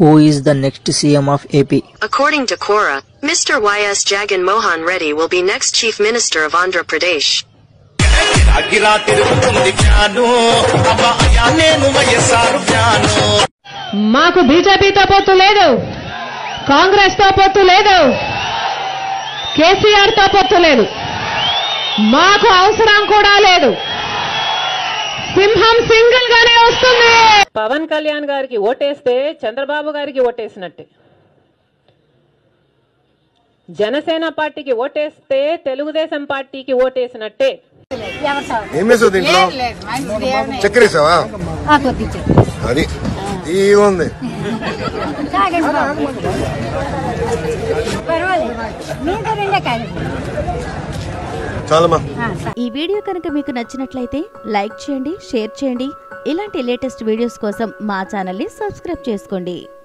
Who is the next CM of AP? According to Quora, Mr. Y.S. Jagan Mohan Reddy will be next Chief Minister of Andhra Pradesh. అగిరా తిరుగుతుంది fan అబ్బా అయ్యా నేను YSR fan మాకు బీజేపీతో పొత్తు లేదు కాంగ్రెస్ తో పొత్తు లేదు కేసీఆర్ తో పొత్తు లేదు మాకు అవసరం కూడా లేదు సింహం సింగిల్ గానే వస్తుంది పవన్ కళ్యాణ్ గారికి ఓటేస్తే చంద్రబాబు గారికి ఓటేసినట్టే జనసేన పార్టీకి ఓటేస్తే తెలుగుదేశం పార్టీకి ఓటేసినట్టే ఏం వేసావు దీంట్లో చక్కెర వేసావా అది ఏముంది చాలమ్మా ఈ వీడియో కనుక మీకు నచ్చినట్లయితే లైక్ చేయండి షేర్ చేయండి ఇలాంటి లేటెస్ట్ వీడియోస్ కోసం మా ఛానల్ని సబ్స్క్రైబ్ చేసుకోండి